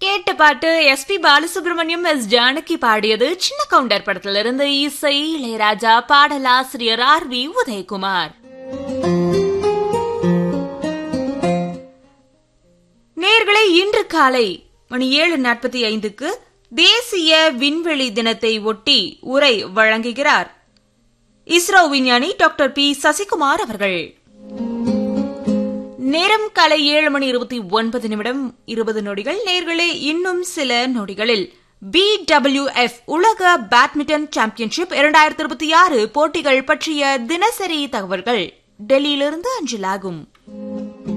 கேட்ட பாட்டு S P Balasubrahmanyam S Janaki பாடியது சின்ன கவுண்டர் படத்திலிருந்து இசை இளையராஜா பாடலாசிரியர் ஆர் வி உதயகுமார் நேர்களை இன்று காலை மணி ஏழு நாற்பத்தி ஐந்துக்கு தேசிய விண்வெளி தினத்தை ஒட்டி உரை வழங்குகிறார் இஸ்ரோ விஞ்ஞானி டாக்டர் பி சசிகுமார் அவர்கள் நேரம் காலை ஏழு மணி இருபத்தி ஒன்பது நிமிடம் இருபது நொடிகள் நேர்களே இன்னும் சில நொடிகளில் பி டபிள்யூ எஃப் உலக பேட்மிண்டன் சாம்பியன்ஷிப் இரண்டாயிரத்தி இருபத்தி ஆறு போட்டிகள் பற்றிய தினசரி தகவல்கள் டெல்லியிலிருந்து அஞ்சலாகும்